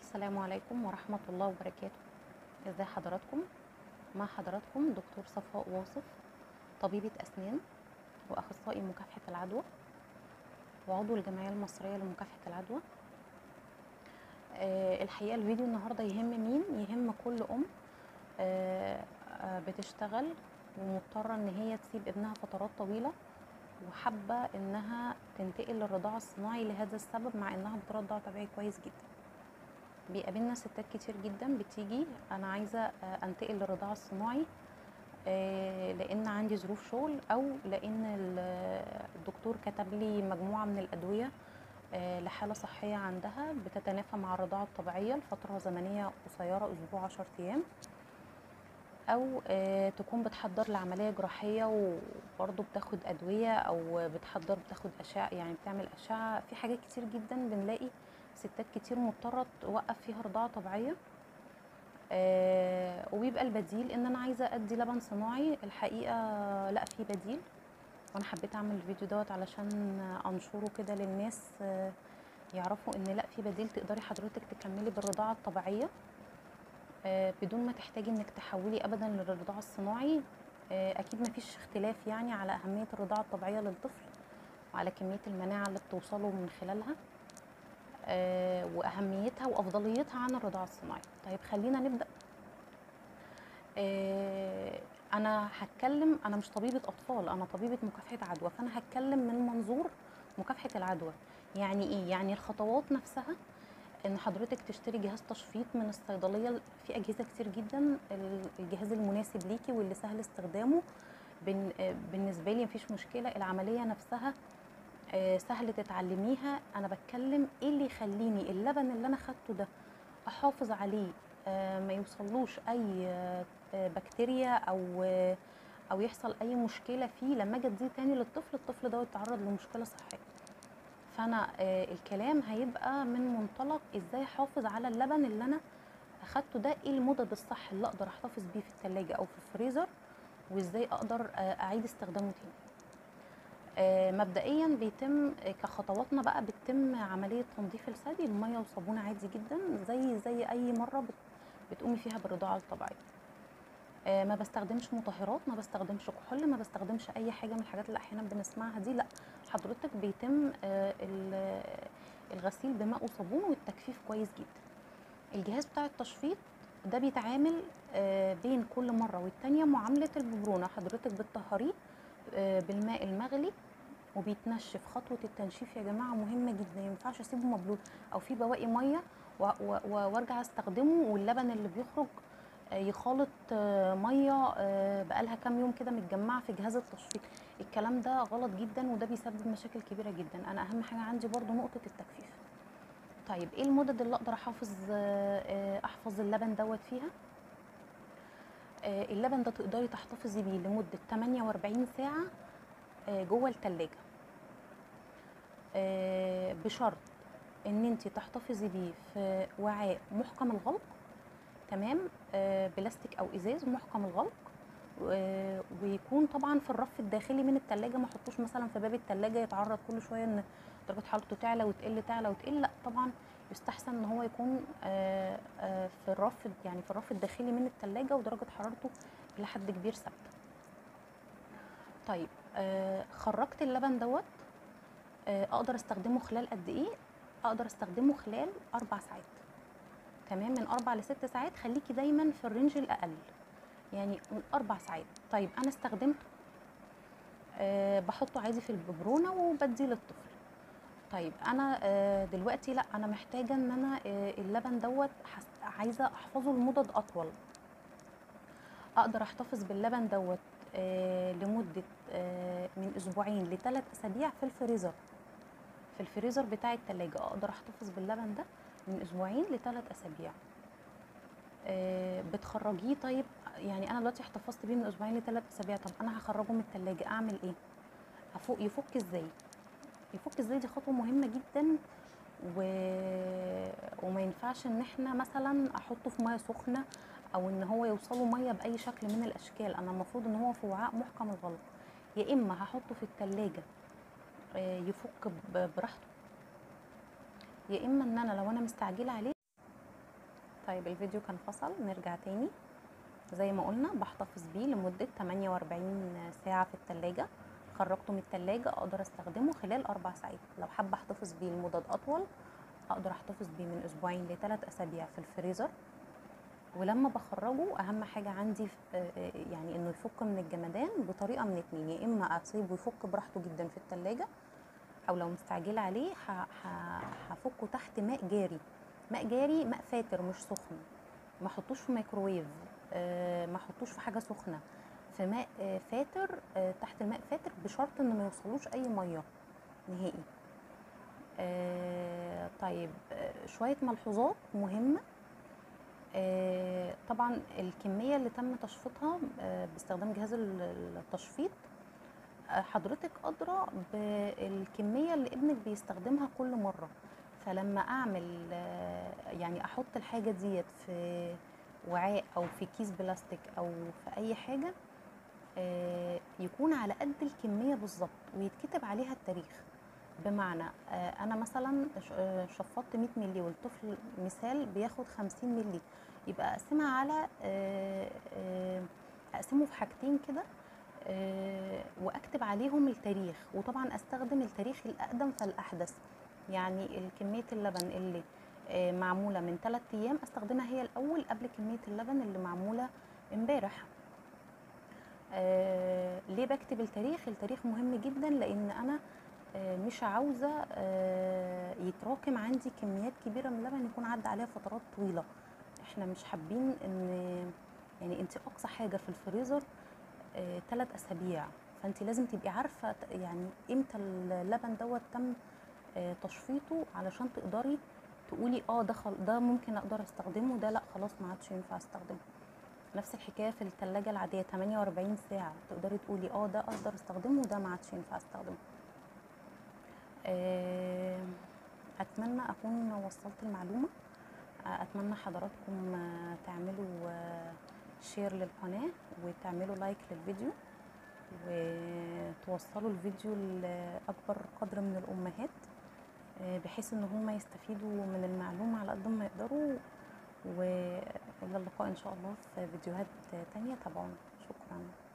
السلام عليكم ورحمة الله وبركاته ازي حضراتكم مع حضراتكم دكتور صفاء واصف طبيبة أسنان وأخصائي مكافحة العدوى وعضو الجمعية المصرية لمكافحة العدوى آه، الحقيقة الفيديو النهاردة يهم مين يهم كل أم آه، آه، بتشتغل ومضطرة ان هي تسيب ابنها فترات طويلة وحابة انها تنتقل للرضاعة الصناعي لهذا السبب مع انها بترضع طبيعي كويس جدا بيقابلنا ستات كتير جدا بتيجي انا عايزه آه، انتقل للرضاعه الصناعي آه، لان عندي ظروف شغل او لان ال- الدكتور كتب لي مجموعه من الادويه آه، لحاله صحيه عندها بتتنافى مع الرضاعه الطبيعيه لفتره زمنيه قصيره اسبوع 10 ايام او آه، تكون بتحضر لعمليه جراحيه وبرضه بتاخد ادويه او بتحضر بتاخد اشعه يعني بتعمل اشعه في حاجات كتير جدا بنلاقي ستات كتير مضطره توقف فيها رضاعه طبيعيه آه وبيبقى البديل ان انا عايزه ادي لبن صناعي الحقيقه لا في بديل وانا حبيت اعمل الفيديو دوت علشان انشره كده للناس آه يعرفوا ان لا في بديل تقدري حضرتك تكملي بالرضاعه الطبيعيه آه بدون ما تحتاجي انك تحولي ابدا للرضاعه الصناعي آه اكيد مفيش اختلاف يعني على اهميه الرضاعه الطبيعيه للطفل وعلى كميه المناعه اللي بتوصله من خلالها آه، واهميتها وافضليتها عن الرضاعه الصناعيه طيب خلينا نبدا آه، انا هتكلم انا مش طبيبه اطفال انا طبيبه مكافحه عدوى فانا هتكلم من منظور مكافحه العدوى يعني ايه يعني الخطوات نفسها ان حضرتك تشتري جهاز تشفيط من الصيدليه في اجهزه كتير جدا ال- الجهاز المناسب ليكي واللي سهل استخدامه بن- آه، بالنسبه لي مفيش مشكله العمليه نفسها آه، سهل تتعلميها انا بتكلم ايه اللي يخليني اللبن اللي انا خدته ده احافظ عليه آه، ما يوصلوش اي آه، آه، بكتيريا او آه، او يحصل اي مشكله فيه لما اجي اديه تاني للطفل الطفل ده يتعرض لمشكله صحيه فانا آه، الكلام هيبقى من منطلق ازاي احافظ على اللبن اللي انا اخدته ده ايه المدد الصح اللي اقدر احتفظ بيه في التلاجة او في الفريزر وازاي اقدر آه، اعيد استخدامه تاني آه، مبدئيا بيتم آه، كخطواتنا بقى بتتم عمليه تنظيف الثدي بميه وصابون عادي جدا زي زي اي مره بت- بتقومي فيها بالرضاعه الطبيعيه آه، ما بستخدمش مطهرات ما بستخدمش كحول ما بستخدمش اي حاجه من الحاجات اللي احيانا بنسمعها دي لا حضرتك بيتم آه، ال- الغسيل بماء وصابون والتجفيف كويس جدا الجهاز بتاع التشفيط ده بيتعامل آه، بين كل مره والتانيه معامله الببرونه حضرتك بتطهريه آه، بالماء المغلي وبيتنشف خطوه التنشيف يا جماعه مهمه جدا ما ينفعش اسيبه مبلول او في بواقي ميه و- و- و- وارجع استخدمه واللبن اللي بيخرج آه، يخالط آه، ميه آه، بقالها كام يوم كده متجمعه في جهاز التشفيط الكلام ده غلط جدا وده بيسبب مشاكل كبيره جدا انا اهم حاجه عندي برضو نقطه التجفيف طيب ايه المدد اللي اقدر احافظ آه، آه، احفظ اللبن دوت فيها آه، اللبن ده تقدري تحتفظي بيه لمده 48 ساعه آه، جوه التلاجة آه، بشرط ان انت تحتفظي بيه في وعاء محكم الغلق تمام آه، بلاستيك او ازاز محكم الغلق و- ويكون طبعا في الرف الداخلي من التلاجة ما احطوش مثلا في باب التلاجة يتعرض كل شويه ان درجه حرارته تعلى وتقل تعلى وتقل لا طبعا يستحسن ان هو يكون آه، آه، في الرف يعني في الرف الداخلي من التلاجة ودرجه حرارته الى حد كبير ثابته طيب آه، خرجت اللبن دوت آه، اقدر استخدمه خلال قد ايه اقدر استخدمه خلال اربع ساعات تمام من اربع لست ساعات خليكي دايما في الرينج الاقل يعني من اربع ساعات طيب انا استخدمته أه بحطه عادي في الببرونه وبديه للطفل طيب انا أه دلوقتي لا انا محتاجه ان انا أه اللبن دوت حس- عايزه احفظه لمدد اطول اقدر احتفظ باللبن دوت أه لمده أه من اسبوعين لثلاث اسابيع في الفريزر في الفريزر بتاع التلاجة اقدر احتفظ باللبن ده من اسبوعين لثلاث اسابيع آه، بتخرجيه طيب يعني انا دلوقتي احتفظت بيه من اسبوعين لثلاث اسابيع طب انا هخرجه من التلاجة اعمل ايه افوق يفك ازاي يفك ازاي دي خطوه مهمه جدا و... وما ينفعش ان احنا مثلا احطه في ميه سخنه او ان هو يوصله ميه باي شكل من الاشكال انا المفروض ان هو في وعاء محكم الغلق يا اما هحطه في التلاجة آه، يفك ب- براحته يا اما ان انا لو انا مستعجله عليه طيب الفيديو كان فصل نرجع تاني زي ما قلنا بحتفظ بيه لمدة 48 ساعة في التلاجة خرجته من التلاجة اقدر استخدمه خلال اربع ساعات لو حابة احتفظ بيه لمدد اطول اقدر احتفظ بيه من اسبوعين لثلاث اسابيع في الفريزر ولما بخرجه اهم حاجه عندي ف- آه، آه، يعني انه يفك من الجمدان بطريقه من اتنين يا اما اسيبه يفك براحته جدا في التلاجة او لو مستعجله عليه ه- ه- هفكه تحت ماء جاري ماء جاري ماء فاتر مش سخن ما احطوش في ميكروويف آه، ما احطوش في حاجه سخنه في ماء آه، فاتر آه، تحت الماء فاتر بشرط ان ما يوصلوش اي ميه نهائي آه، طيب آه، شويه ملحوظات مهمه آه، طبعا الكميه اللي تم تشفيطها آه، باستخدام جهاز ال- التشفيط آه، حضرتك ادرى بالكميه اللي ابنك بيستخدمها كل مره فلما اعمل آه، يعني احط الحاجه ديت في وعاء او في كيس بلاستيك او في اي حاجه آه، يكون على قد الكميه بالظبط ويتكتب عليها التاريخ بمعنى آه، انا مثلا ش- آه، شفطت 100 مللي والطفل مثال بياخد 50 مللي يبقى اقسمها على آه، آه، اقسمه في حاجتين كده آه، واكتب عليهم التاريخ وطبعا استخدم التاريخ الاقدم فالاحدث يعني كميه اللبن اللي آه، معموله من 3 ايام استخدمها هي الاول قبل كميه اللبن اللي معموله امبارح آه، ليه بكتب التاريخ التاريخ مهم جدا لان انا آه، مش عاوزه آه، يتراكم عندي كميات كبيره من اللبن يكون عدى عليها فترات طويله احنا مش حابين ان يعني انت اقصى حاجه في الفريزر ثلاث اسابيع فانت لازم تبقي عارفه ت- يعني امتى اللبن دوت تم آه، تشفيطه علشان تقدري تقولي اه ده خل... ده ممكن اقدر استخدمه ده لا خلاص ما عادش ينفع استخدمه نفس الحكايه في الثلاجه العاديه 48 ساعه تقدري تقولي اه ده اقدر استخدمه وده ما عادش ينفع استخدمه آه، اتمنى اكون وصلت المعلومه آه، اتمنى حضراتكم آه، تعملوا آه، شير للقناه وتعملوا لايك للفيديو وتوصلوا الفيديو لاكبر قدر من الامهات آه، بحيث ان هم يستفيدوا من المعلومه على قد ما يقدروا والى اللقاء ان شاء الله في فيديوهات تانية تابعونا شكرا